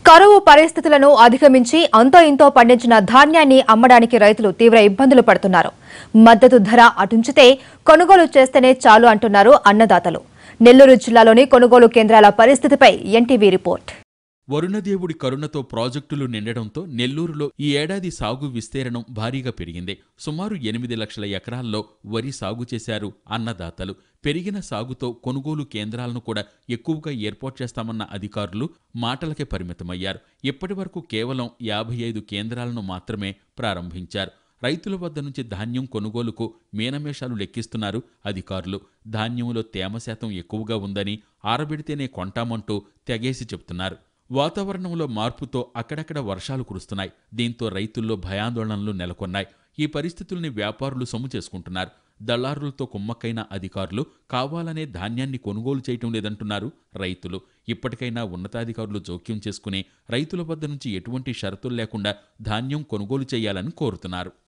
కరువు పరిస్థితులను అధిగమించి అంతో ఇంతో పండించిన ధాన్యాన్ని అమ్మడానికి రైతులు తీవ్ర ఇబ్బందులు పడుతున్నారు మద్దతు ధర అటుంచితే కొనుగోలు చేస్తేనే చాలు అంటున్నారు అన్నదాతలు నెల్లూరు జిల్లాలోని కొనుగోలు కేంద్రాల పరిస్థితిపై ఎన్టీవీ రిపోర్ట్ వరుణదేవుడి కరుణతో ప్రాజెక్టులు నిండడంతో నెల్లూరులో ఈ ఏడాది సాగు విస్తీర్ణం భారీగా పెరిగింది సుమారు ఎనిమిది లక్షల ఎకరాల్లో వరి సాగు చేశారు అన్నదాతలు పెరిగిన సాగుతో కొనుగోలు కేంద్రాలను కూడా ఎక్కువగా ఏర్పాటు చేస్తామన్న అధికారులు మాటలకే పరిమితమయ్యారు ఇప్పటివరకు కేవలం యాభై ఐదు కేంద్రాలను మాత్రమే ప్రారంభించారు రైతుల వద్ద నుంచి ధాన్యం కొనుగోలుకు మీనమేషాలు లెక్కిస్తున్నారు అధికారులు ధాన్యంలో తేమ శాతం ఎక్కువగా ఉందని ఆరబెడితేనే కొంటామంటూ తెగేసి చెప్తున్నారు వాతావరణంలో మార్పుతో అక్కడక్కడ వర్షాలు కురుస్తున్నాయి దీంతో రైతుల్లో భయాందోళనలు నెలకొన్నాయి ఈ పరిస్థితుల్ని వ్యాపారులు సొమ్ము చేసుకుంటున్నారు దళారులతో కుమ్మక్కైన అధికారులు కావాలనే ధాన్యాన్ని కొనుగోలు చేయటం లేదంటున్నారు రైతులు ఇప్పటికైనా ఉన్నతాధికారులు జోక్యం చేసుకుని రైతుల వద్ద నుంచి ఎటువంటి షరతులు లేకుండా ధాన్యం కొనుగోలు చేయాలని కోరుతున్నారు